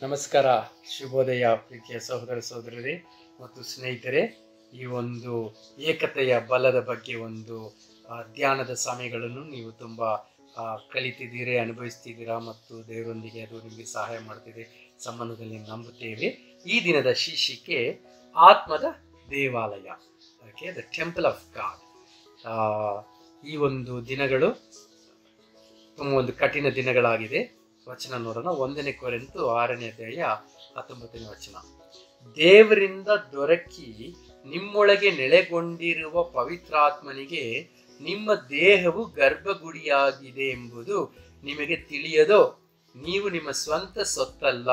ನಮಸ್ಕಾರ ಶುಭೋದಯ ಪ್ರೀತಿಯ ಸಹೋದರ ಸಹೋದರರೇ ಮತ್ತು ಸ್ನೇಹಿತರೆ ಈ ಒಂದು ಏಕತೆಯ ಬಲದ ಬಗ್ಗೆ ಒಂದು ಆ, ಧ್ಯಾನದ ಸಮಯಗಳನ್ನು ನೀವು ತುಂಬ ಆ, ಕಲಿತಿದ್ದೀರಿ ಅನುಭವಿಸ್ತಿದ್ದೀರಾ ಮತ್ತು ದೇವರೊಂದಿಗೆ ಅದು ನಿಮಗೆ ಸಹಾಯ ಮಾಡ್ತಿದೆ ಸಂಬಂಧದಲ್ಲಿ ನಂಬುತ್ತೇವೆ ಈ ದಿನದ ಶೀರ್ಷಿಕೆ ಆತ್ಮದ ದೇವಾಲಯ okay the temple of God ಈ ಒಂದು ದಿನಗಳು ತುಂಬ ಒಂದು ಕಠಿಣ ದಿನಗಳಾಗಿದೆ ವಚನ ನೋಡೋಣ ಒಂದನೇ ಕೊರೆಂತು ಆರನೇ ಅಧ್ಯಾಯ ಹತ್ತೊಂಬತ್ತನೇ ವಚನ ದೇವರಿಂದ ದೊರಕಿ ನಿಮ್ಮೊಳಗೆ ನೆಲೆಗೊಂಡಿರುವ ಪವಿತ್ರಾತ್ಮನಿಗೆ ನಿಮ್ಮ ದೇಹವು ಗರ್ಭಗುಡಿಯಾಗಿದೆ ಎಂಬುದು ನಿಮಗೆ ತಿಳಿಯದೋ ನೀವು ನಿಮ್ಮ ಸ್ವಂತ ಸೊತ್ತಲ್ಲ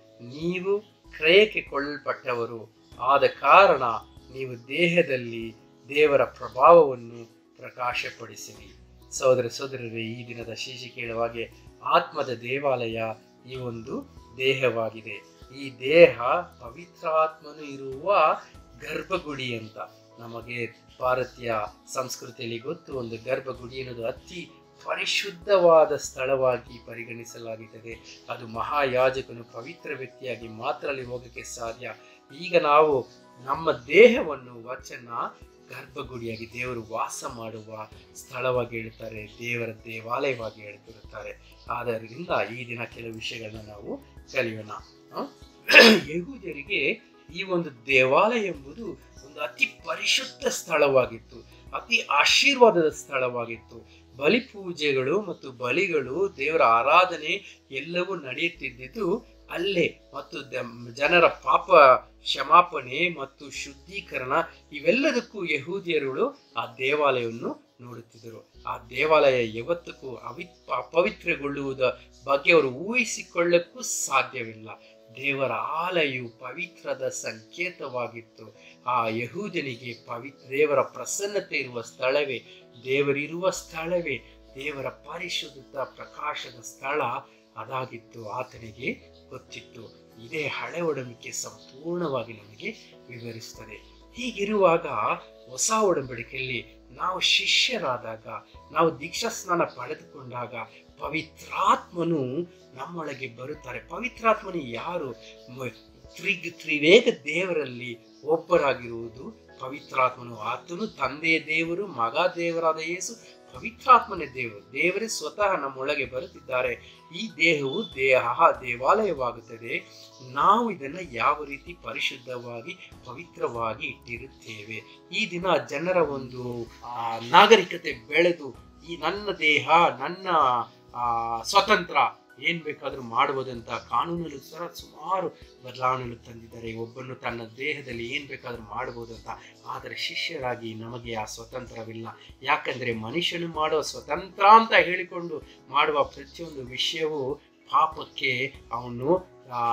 ನೀವು ಕ್ರಯಕ್ಕೆ ಕೊಳ್ಳಲ್ಪಟ್ಟವರು ಆದ ಕಾರಣ ನೀವು ದೇಹದಲ್ಲಿ ದೇವರ ಪ್ರಭಾವವನ್ನು ಪ್ರಕಾಶಪಡಿಸಿರಿ ಸಹೋದರ ಸಹೋದರರೇ ಈ ದಿನದ ಶೀರ್ಷಿಕೆ ಹೇಳುವ ಹಾಗೆ ಆತ್ಮದ ದೇವಾಲಯ ಈ ಒಂದು ದೇಹವಾಗಿದೆ ಈ ದೇಹ ಪವಿತ್ರಾತ್ಮನು ಇರುವ ಗರ್ಭಗುಡಿ ಅಂತ ನಮಗೆ ಭಾರತೀಯ ಸಂಸ್ಕೃತಿಯಲ್ಲಿ ಗೊತ್ತು ಒಂದು ಗರ್ಭಗುಡಿ ಅನ್ನೋದು ಅತಿ ಪರಿಶುದ್ಧವಾದ ಸ್ಥಳವಾಗಿ ಪರಿಗಣಿಸಲಾಗುತ್ತದೆ ಅದು ಮಹಾಯಾಜಕನು ಪವಿತ್ರ ವ್ಯಕ್ತಿಯಾಗಿ ಮಾತ್ರ ಅಲ್ಲಿ ಹೋಗಕ್ಕೆ ಸಾಧ್ಯ ಈಗ ನಾವು ನಮ್ಮ ದೇಹವನ್ನು ವಚನ ಗರ್ಭಗುಡಿಯಾಗಿ ದೇವರು ವಾಸ ಮಾಡುವ ಸ್ಥಳವಾಗಿ ಹೇಳ್ತಾರೆ ದೇವರ ದೇವಾಲಯವಾಗಿ ಹೇಳ್ತಿರುತ್ತಾರೆ ಆದ್ದರಿಂದ ಈ ದಿನ ಕೆಲವು ವಿಷಯಗಳನ್ನ ನಾವು ಕಲಿಯೋಣ ಆ? ಯಹೂದ್ಯರಿಗೆ ಈ ಒಂದು ದೇವಾಲಯ ಎಂಬುದು ಒಂದು ಅತಿ ಪರಿಶುದ್ಧ ಸ್ಥಳವಾಗಿತ್ತು ಅತಿ ಆಶೀರ್ವಾದದ ಸ್ಥಳವಾಗಿತ್ತು ಬಲಿ ಪೂಜೆಗಳು ಮತ್ತು ಬಲಿಗಳು ದೇವರ ಆರಾಧನೆ ಎಲ್ಲವೂ ನಡೆಯುತ್ತಿದ್ದುದು ಅಲ್ಲೇ ಮತ್ತು ದ- ಜನರ ಪಾಪ ಕ್ಷಮಾಪಣೆ ಮತ್ತು ಶುದ್ಧೀಕರಣ ಇವೆಲ್ಲದಕ್ಕೂ ಯಹೂದಿಯರುಗಳು ಆ ದೇವಾಲಯವನ್ನು ನೋಡುತ್ತಿದ್ದರು ಆ ದೇವಾಲಯ ಯಾವತ್ತಕ್ಕೂ ಅವಿ ಅಪವಿತ್ರಗೊಳ್ಳುವುದ ಬಗ್ಗೆ ಅವರು ಊಹಿಸಿಕೊಳ್ಳಕ್ಕೂ ಸಾಧ್ಯವಿಲ್ಲ ದೇವರ ಆಲಯವು ಪವಿತ್ರದ ಸಂಕೇತವಾಗಿತ್ತು ಆ ಯಹೂದನಿಗೆ ಪವಿತ್ರ ದೇವರ ಪ್ರಸನ್ನತೆ ಇರುವ ಸ್ಥಳವೇ ದೇವರಿರುವ ಸ್ಥಳವೇ ದೇವರ ಪರಿಶುದ್ಧ ಪ್ರಕಾಶದ ಸ್ಥಳ ಅದಾಗಿತ್ತು ಆತನಿಗೆ ಗೊತ್ತಿತ್ತು ಇದೇ ಹಳೆ ಒಡಂಬಡಿಕೆ ಸಂಪೂರ್ಣವಾಗಿ ನಮಗೆ ವಿವರಿಸುತ್ತದೆ ಹೀಗಿರುವಾಗ ಹೊಸ ಒಡಂಬಡಿಕೆಯಲ್ಲಿ ನಾವು ಶಿಷ್ಯರಾದಾಗ ನಾವು ದೀಕ್ಷಾ ಸ್ನಾನ ಪಡೆದುಕೊಂಡಾಗ ಪವಿತ್ರಾತ್ಮನು ನಮ್ಮೊಳಗೆ ಬರುತ್ತಾರೆ ಪವಿತ್ರಾತ್ಮನು ಯಾರು ಮ- ತ್ರಿ ತ್ರಿವೇಗ ದೇವರಲ್ಲಿ ಒಬ್ಬರಾಗಿರುವುದು ಪವಿತ್ರಾತ್ಮನು ಆತನು ತಂದೆಯ ದೇವರು ಮಗ ದೇವರಾದ ಯೇಸು ಪವಿತ್ರಾತ್ಮನೇ ದೇವರು ದೇವರೇ ಸ್ವತಃ ನಮ್ಮೊಳಗೆ ಬರುತ್ತಿದ್ದಾರೆ ಈ ದೇಹವು ದೇಹ ದೇವಾಲಯವಾಗುತ್ತದೆ ನಾವು ಇದನ್ನ ಯಾವ ರೀತಿ ಪರಿಶುದ್ಧವಾಗಿ ಪವಿತ್ರವಾಗಿ ಇಟ್ಟಿರುತ್ತೇವೆ ಈ ದಿನ ಜನರ ಒಂದು ಆ, ನಾಗರಿಕತೆ ಬೆಳೆದು ಈ ನನ್ನ ದೇಹ ನನ್ನ ಆ, ಸ್ವತಂತ್ರ ಏನ್ ಬೇಕಾದ್ರೂ ಮಾಡಬಹುದಂತ ಕಾನೂನಲ್ಲೂ ಸಹ ಸುಮಾರು ಬದಲಾವಣೆಗಳು ತಂದಿದ್ದಾರೆ ಒಬ್ಬನು ತನ್ನ ದೇಹದಲ್ಲಿ ಏನ್ ಬೇಕಾದ್ರೂ ಮಾಡಬಹುದಂತ ಆದರೆ ಶಿಷ್ಯರಾಗಿ ನಮಗೆ ಆ ಸ್ವತಂತ್ರವಿಲ್ಲ ಯಾಕಂದ್ರೆ ಮನುಷ್ಯನು ಮಾಡುವ ಸ್ವತಂತ್ರ ಅಂತ ಹೇಳಿಕೊಂಡು ಮಾಡುವ ಪ್ರತಿಯೊಂದು ವಿಷಯವೂ ಪಾಪಕ್ಕೆ ಅವನು ಆ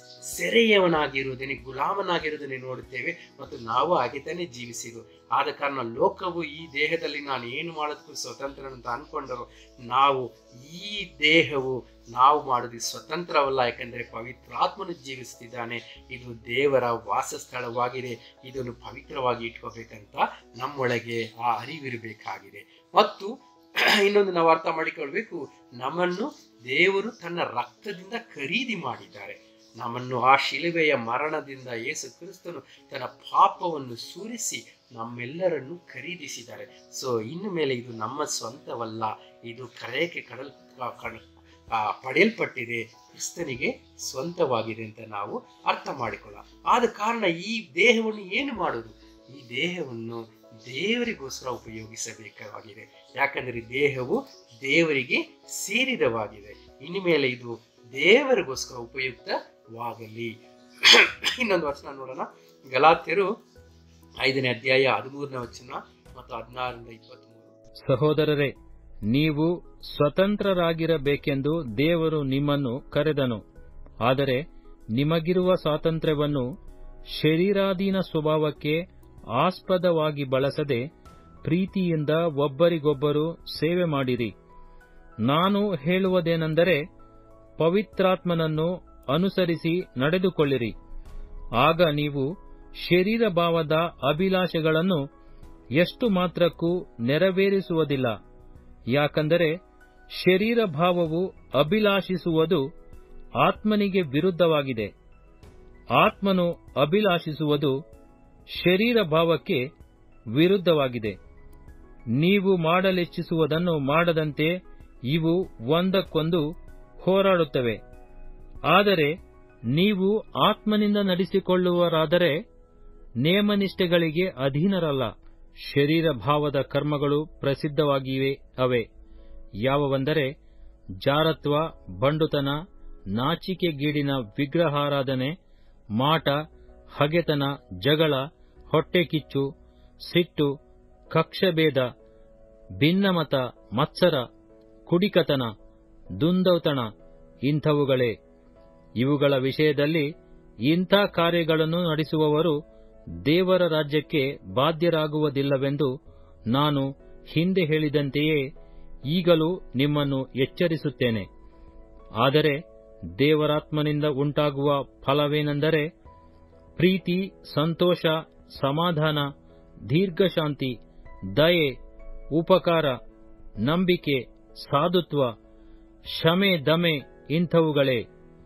ಸೆರೆಯವನಾಗಿರುವುದನ್ನೇ ಗುಲಾಮನಾಗಿರುವುದನ್ನೇ ನೋಡುತ್ತೇವೆ ಮತ್ತು ನಾವು ಹಾಗೆ ತಾನೇ ಜೀವಿಸಿದ್ದು ಆದ ಕಾರಣ ಲೋಕವು ಈ ದೇಹದಲ್ಲಿ ನಾನು ಏನು ಮಾಡೋದಕ್ಕೂ ಸ್ವತಂತ್ರ ಅಂತ ಅನ್ಕೊಂಡರು ನಾವು ಈ ದೇಹವು ನಾವು ಮಾಡೋದು ಸ್ವತಂತ್ರವಲ್ಲ ಯಾಕಂದರೆ ಪವಿತ್ರಾತ್ಮನು ಜೀವಿಸ್ತಿದ್ದಾನೆ ಇದು ದೇವರ ವಾಸಸ್ಥಳವಾಗಿದೆ ಇದನ್ನು ಪವಿತ್ರವಾಗಿ ಇಟ್ಕೋಬೇಕಂತ ನಮ್ಮೊಳಗೆ ಆ ಅರಿವಿರಬೇಕಾಗಿದೆ ಮತ್ತು ಇನ್ನೊಂದು ನಾವು ಅರ್ಥ ಮಾಡಿಕೊಳ್ಬೇಕು ನಮ್ಮನ್ನು ದೇವರು ತನ್ನ ರಕ್ತದಿಂದ ಖರೀದಿ ಮಾಡಿದ್ದಾರೆ ನಮ್ಮನ್ನು ಆ ಶಿಲುಬೆಯ ಮರಣದಿಂದ ಯೇಸು ಕ್ರಿಸ್ತನು ತನ್ನ ಪಾಪವನ್ನು ಸುರಿಸಿ ನಮ್ಮೆಲ್ಲರನ್ನು ಖರೀದಿಸಿದ್ದಾರೆ ಸೊ ಇನ್ನು ಮೇಲೆ ಇದು ನಮ್ಮ ಸ್ವಂತವಲ್ಲ ಇದು ಕರೆಯಕ್ಕೆ ಕಡಲ್ ಕ- ಕಡ- ಆ, ಪಡೆಯಲ್ಪಟ್ಟಿದೆ ಕ್ರಿಸ್ತನಿಗೆ ಸ್ವಂತವಾಗಿದೆ ಅಂತ ನಾವು ಅರ್ಥ ಮಾಡಿಕೊಳ್ಳ ಆದ ಕಾರಣ ಈ ದೇಹವನ್ನು ಏನು ಮಾಡುವುದು ಈ ದೇಹವನ್ನು ದೇವರಿಗೋಸ್ಕರ ಉಪಯೋಗಿಸಬೇಕಾಗಿದೆ ಯಾಕಂದರೆ ಈ ದೇಹವು ದೇವರಿಗೆ ಸೇರಿದವಾಗಿದೆ ಇನ್ನು ಮೇಲೆ ಇದು ದೇವರಿಗೋಸ್ಕರ ಉಪಯುಕ್ತವಾಗಲಿ ಇನ್ನೊಂದು ವಚನ ನೋಡೋಣ ಗಲಾತ್ಯರು ಐದನೇ ಅಧ್ಯಾಯ ಹದಿಮೂರನೇ ವಚನ ಮತ್ತು ಹದಿನಾರರಿಂದ ಇಪ್ಪತ್ಮೂರು ಸಹೋದರರೇ ನೀವು ಸ್ವತಂತ್ರರಾಗಿರಬೇಕೆಂದು ದೇವರು ನಿಮ್ಮನ್ನು ಕರೆದನು ಆದರೆ ನಿಮಗಿರುವ ಸ್ವಾತಂತ್ರ್ಯವನ್ನು ಶರೀರಾಧೀನ ಸ್ವಭಾವಕ್ಕೆ ಆಸ್ಪದವಾಗಿ ಬಳಸದೆ ಪ್ರೀತಿಯಿಂದ ಒಬ್ಬರಿಗೊಬ್ಬರು ಸೇವೆ ಮಾಡಿರಿ ನಾನು ಹೇಳುವುದೇನೆಂದರೆ ಪವಿತ್ರಾತ್ಮನನ್ನು ಅನುಸರಿಸಿ ನಡೆದುಕೊಳ್ಳಿರಿ ಆಗ ನೀವು ಶರೀರ ಭಾವದ ಅಭಿಲಾಷೆಗಳನ್ನು ಎಷ್ಟು ಮಾತ್ರಕ್ಕೂ ನೆರವೇರಿಸುವುದಿಲ್ಲ ಯಾಕಂದರೆ ಶರೀರ ಭಾವವು ಅಭಿಲಾಷಿಸುವುದು ಆತ್ಮನಿಗೆ ವಿರುದ್ಧವಾಗಿದೆ ಆತ್ಮನು ಅಭಿಲಾಷಿಸುವುದು ಶರೀರ ಭಾವಕ್ಕೆ ವಿರುದ್ಧವಾಗಿದೆ ನೀವು ಮಾಡಲಿಚ್ಛಿಸುವುದನ್ನು ಮಾಡದಂತೆ ಇವು ಒಂದಕ್ಕೊಂದು ಹೋರಾಡುತ್ತವೆ ಆದರೆ ನೀವು ಆತ್ಮನಿಂದ ನಡೆಸಿಕೊಳ್ಳುವರಾದರೆ ನೇಮನಿಷ್ಠೆಗಳಿಗೆ ಅಧೀನರಲ್ಲ ಶರೀರ ಭಾವದ ಕರ್ಮಗಳು ಪ್ರಸಿದ್ಧವಾಗಿವೆ ಅವೆ ಯಾವವೆಂದರೆ ಜಾರತ್ವ ಬಂಡುತನ ನಾಚಿಕೆಗೀಡಿನ ವಿಗ್ರಹಾರಾಧನೆ ಮಾಟ ಹಗೆತನ ಜಗಳ ಹೊಟ್ಟೆಕಿಚ್ಚು ಸಿಟ್ಟು ಕಕ್ಷಭೇದ ಭಿನ್ನಮತ ಮತ್ಸರ ಕುಡಿಕತನ ದುಂದೌತಣ ಇಂಥವುಗಳೇ ಇವುಗಳ ವಿಷಯದಲ್ಲಿ ಇಂಥ ಕಾರ್ಯಗಳನ್ನು ನಡೆಸುವವರು ದೇವರ ರಾಜ್ಯಕ್ಕೆ ಬಾಧ್ಯರಾಗುವುದಿಲ್ಲವೆಂದು ನಾನು ಹಿಂದೆ ಹೇಳಿದಂತೆಯೇ ಈಗಲೂ ನಿಮ್ಮನ್ನು ಎಚ್ಚರಿಸುತ್ತೇನೆ ಆದರೆ ದೇವರಾತ್ಮನಿಂದ ಉಂಟಾಗುವ ಫಲವೇನೆಂದರೆ ಪ್ರೀತಿ ಸಂತೋಷ ಸಮಾಧಾನ ದೀರ್ಘಶಾಂತಿ ದಯೆ ಉಪಕಾರ ನಂಬಿಕೆ ಸಾಧುತ್ವ ಶಮೆ ದಮೆ ಇಂಥವುಗಳೇ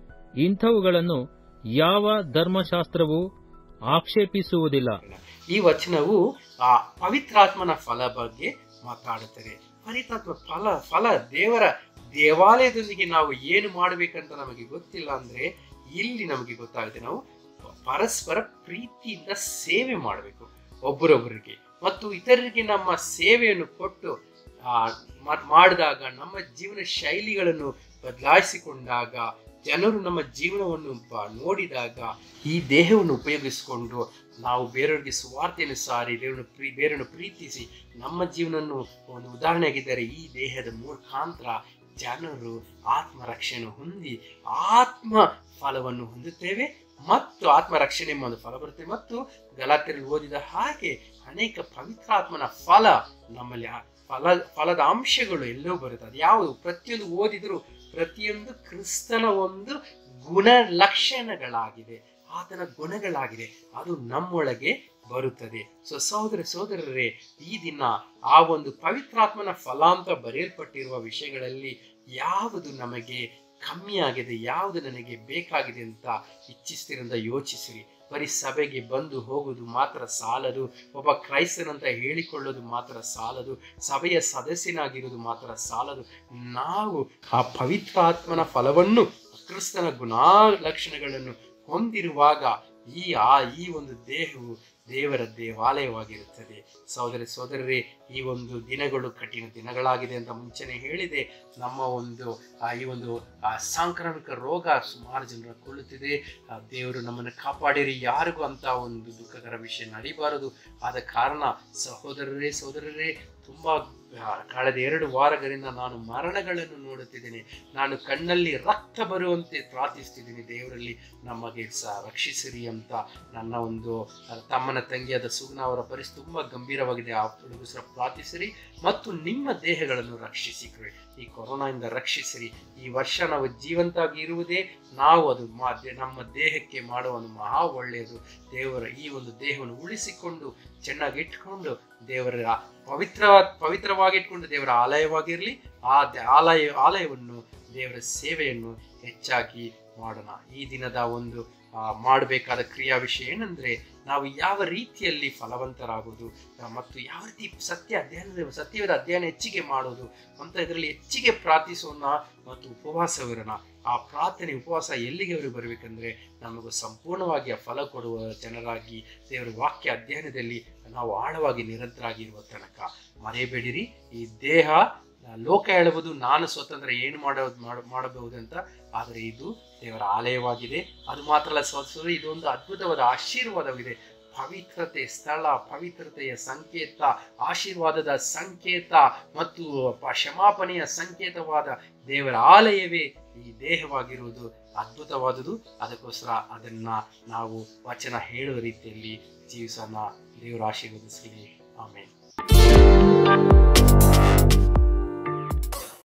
ಇಂಥವುಗಳನ್ನು ಯಾವ ಧರ್ಮಶಾಸ್ತ್ರವೂ ಆಕ್ಷೇಪಿಸುವುದಿಲ್ಲ ಈ ವಚನವು ಆ ಪವಿತ್ರಾತ್ಮನ ಫಲ ಬಗ್ಗೆ ಮಾತಾಡುತ್ತದೆ ಪವಿತ್ರಾತ್ಮ ಫಲ ಫಲ ದೇವರ ದೇವಾಲಯದೊಂದಿಗೆ ನಾವು ಏನು ಮಾಡಬೇಕಂತ ನಮಗೆ ಗೊತ್ತಿಲ್ಲ ಅಂದ್ರೆ ಇಲ್ಲಿ ನಮಗೆ ಗೊತ್ತಾಗುತ್ತೆ ನಾವು ಪರಸ್ಪರ ಪ್ರೀತಿಯಿಂದ ಸೇವೆ ಮಾಡಬೇಕು ಒಬ್ಬರೊಬ್ಬರಿಗೆ ಮತ್ತು ಇತರರಿಗೆ ನಮ್ಮ ಸೇವೆಯನ್ನು ಕೊಟ್ಟು ಆ, ಮಾ- ಮಾಡಿದಾಗ ನಮ್ಮ ಜೀವನ ಶೈಲಿಗಳನ್ನು ಬದಲಾಯಿಸಿಕೊಂಡಾಗ ಜನರು ನಮ್ಮ ಜೀವನವನ್ನು ಬ- ನೋಡಿದಾಗ ಈ ದೇಹವನ್ನು ಉಪಯೋಗಿಸಿಕೊಂಡು ನಾವು ಬೇರೆಯವರಿಗೆ ಸ್ವಾರ್ಥೆಯನ್ನು ಸಾರಿ ದೇವರನ್ನು ಪ್ರೀ ಬೇರೆಯನ್ನು ಪ್ರೀತಿಸಿ ನಮ್ಮ ಜೀವನವನ್ನು ಒಂದು ಉದಾಹರಣೆಯಾಗಿದ್ದರೆ ಈ ದೇಹದ ಮುಖಾಂತರ ಜನರು ಆತ್ಮ ರಕ್ಷಣೆ ಹೊಂದಿ ಆತ್ಮ ಫಲವನ್ನು ಹೊಂದುತ್ತೇವೆ ಮತ್ತು ಆತ್ಮ ರಕ್ಷಣೆ ಎಂಬ ಒಂದು ಫಲ ಬರುತ್ತೆ ಮತ್ತು ಗಲಾತೆಯಲ್ಲಿ ಓದಿದ ಹಾಗೆ ಅನೇಕ ಪವಿತ್ರಾತ್ಮನ ಫಲ ನಮ್ಮಲ್ಲಿ ಆ ಫಲ ಫಲದ ಅಂಶಗಳು ಎಲ್ಲವೂ ಬರುತ್ತೆ ಅದು ಯಾವುದು ಪ್ರತಿಯೊಂದು ಓದಿದ್ರು ಪ್ರತಿಯೊಂದು ಕ್ರಿಸ್ತನ ಒಂದು ಗುಣ ಲಕ್ಷಣಗಳಾಗಿದೆ ಆತನ ಗುಣಗಳಾಗಿದೆ ಅದು ನಮ್ಮೊಳಗೆ ಬರುತ್ತದೆ ಸೊ ಸಹೋದರ ಸಹೋದರರೇ ಈ ದಿನ ಆ ಒಂದು ಪವಿತ್ರಾತ್ಮನ ಫಲ ಅಂತ ಬರೆಯಲ್ಪಟ್ಟಿರುವ ವಿಷಯಗಳಲ್ಲಿ ಯಾವುದು ನಮಗೆ ಕಮ್ಮಿ ಆಗಿದೆ ಯಾವುದು ನನಗೆ ಬೇಕಾಗಿದೆ ಅಂತ ಇಚ್ಛಿಸ್ತೀರಂತ ಯೋಚಿಸಿರಿ ಬರೀ ಸಭೆಗೆ ಬಂದು ಹೋಗುವುದು ಮಾತ್ರ ಸಾಲದು ಒಬ್ಬ ಕ್ರೈಸ್ತನಂತ ಹೇಳಿಕೊಳ್ಳೋದು ಮಾತ್ರ ಸಾಲದು ಸಭೆಯ ಸದಸ್ಯನಾಗಿರುವುದು ಮಾತ್ರ ಸಾಲದು ನಾವು ಆ ಪವಿತ್ರಾತ್ಮನ ಫಲವನ್ನು ಕ್ರಿಸ್ತನ ಗುಣಲಕ್ಷಣಗಳನ್ನು ಹೊಂದಿರುವಾಗ ಈ ಆ ಈ ಒಂದು ದೇಹವು ದೇವರ ದೇವಾಲಯವಾಗಿರುತ್ತದೆ ಸಹೋದರ ಸಹೋದರರೇ ಈ ಒಂದು ದಿನಗಳು ಕಠಿಣ ದಿನಗಳಾಗಿದೆ ಅಂತ ಮುಂಚೆನೆ ಹೇಳಿದೆ ನಮ್ಮ ಒಂದು ಆ, ಈ ಒಂದು ಆ, ಸಾಂಕ್ರಾಮಿಕ ರೋಗ ಸುಮಾರು ಜನರ ಕೊಳ್ಳುತ್ತಿದೆ ಆ, ದೇವರು ನಮ್ಮನ್ನು ಕಾಪಾಡಿರಿ ಯಾರಿಗೂ ಅಂತ ಒಂದು ದುಃಖಕರ ವಿಷಯ ನಡೀಬಾರದು ಆದ ಕಾರಣ ಸಹೋದರರೇ ಸಹೋದರರೇ ತುಂಬಾ ಆ, ಕಳೆದ ಎರಡು ವಾರಗಳಿಂದ ನಾನು ಮರಣಗಳನ್ನು ನೋಡುತ್ತಿದ್ದೇನೆ ನಾನು ಕಣ್ಣಲ್ಲಿ ರಕ್ತ ಬರುವಂತೆ ಪ್ರಾರ್ಥಿಸ್ತಿದ್ದೀನಿ ದೇವರಲ್ಲಿ ನಮಗೆ ಸಹ ರಕ್ಷಿಸಿರಿ ಅಂತ ನನ್ನ ಒಂದು ಆ, ತಮ್ಮನ ತಂಗಿಯಾದ ಸುಗ್ನ ಅವರ ಪರಿಸ್ಥಿತಿ ತುಂಬಾ ಗಂಭೀರವಾಗಿದೆ ಆ ಹುಡುಗಸರ ಪ್ರಾರ್ಥಿಸಿರಿ ಮತ್ತು ನಿಮ್ಮ ದೇಹಗಳನ್ನು ರಕ್ಷಿಸಿಕ್ರಿ ಈ ಕೊರೋನಾದಿಂದ ರಕ್ಷಿಸಿರಿ ಈ ವರ್ಷ ನಾವು ಜೀವಂತಾಗಿ ಇರುವುದೇ ನಾವು ಅದು ಮಾ ದೇ- ನಮ್ಮ ದೇಹಕ್ಕೆ ಮಾಡುವ ಒಂದು ಮಹಾ ಒಳ್ಳೆಯದು ದೇವರ ಈ ಒಂದು ದೇಹವನ್ನು ಉಳಿಸಿಕೊಂಡು ಚೆನ್ನಾಗಿ ಇಟ್ಕೊಂಡು ದೇವರ ಪವಿತ್ರ ಪವಿತ್ರವಾಗಿ ಇಟ್ಕೊಂಡು ದೇವರ ಆಲಯವಾಗಿರಲಿ ಆ ದ- ಆಲಯ ಆಲಯವನ್ನು ದೇವರ ಸೇವೆಯನ್ನು ಹೆಚ್ಚಾಗಿ ಮಾಡೋಣ ಈ ದಿನದ ಒಂದು ಆ, ಮಾಡಬೇಕಾದ ಕ್ರಿಯಾ ವಿಷಯ ಏನಂದ್ರೆ ನಾವು ಯಾವ ರೀತಿಯಲ್ಲಿ ಫಲವಂತರಾಗೋದು ಆ, ಮತ್ತು ಯಾವ ರೀತಿ ಸತ್ಯ ಅಧ್ಯಯನ ಸತ್ಯವಾದ ಅಧ್ಯಯನ ಹೆಚ್ಚಿಗೆ ಮಾಡೋದು ಅಂತ ಇದರಲ್ಲಿ ಹೆಚ್ಚಿಗೆ ಪ್ರಾರ್ಥಿಸೋಣ ಮತ್ತು ಉಪವಾಸವಿರೋಣ ಆ ಪ್ರಾರ್ಥನೆ ಉಪವಾಸ ಎಲ್ಲಿಗೆ ಬರಬೇಕಂದ್ರೆ ನಮಗೂ ಸಂಪೂರ್ಣವಾಗಿ ಆ ಫಲ ಕೊಡುವ ಜನರಾಗಿ ದೇವರ ವಾಕ್ಯ ಅಧ್ಯಯನದಲ್ಲಿ ನಾವು ಆಳವಾಗಿ ನಿರಂತರಾಗಿರುವ ತನಕ ಮರೆಯಬೇಡಿರಿ ಈ ದೇಹ ಆ, ಲೋಕ ಹೇಳುವುದು ನಾನು ಸ್ವತಂತ್ರ ಏನು ಮಾಡೋದು ಮಾಡ- ಮಾಡಬಹುದಂತ ಆದರೆ ಇದು ದೇವರ ಆಲಯವಾಗಿದೆ ಅದು ಮಾತ್ರ ಅಲ್ಲ ಸಹೋದರರೇ, ಇದೊಂದು ಅದ್ಭುತವಾದ ಆಶೀರ್ವಾದವಿದೆ ಪವಿತ್ರತೆ ಸ್ಥಳ ಪವಿತ್ರತೆಯ ಸಂಕೇತ ಆಶೀರ್ವಾದದ ಸಂಕೇತ ಮತ್ತು ಪ- ಕ್ಷಮಾಪಣೆಯ ಸಂಕೇತವಾದ ದೇವರ ಆಲಯವೇ ಈ ದೇಹವಾಗಿರುವುದು ಅದ್ಭುತವಾದುದು ಅದಕ್ಕೋಸ್ಕರ ಅದನ್ನ ನಾವು ವಚನ ಹೇಳುವ ರೀತಿಯಲ್ಲಿ ಜೀವಿಸೋಣ ದೇವರ ಆಶೀರ್ವದಿಸಲಿ ಆಮೇಲೆ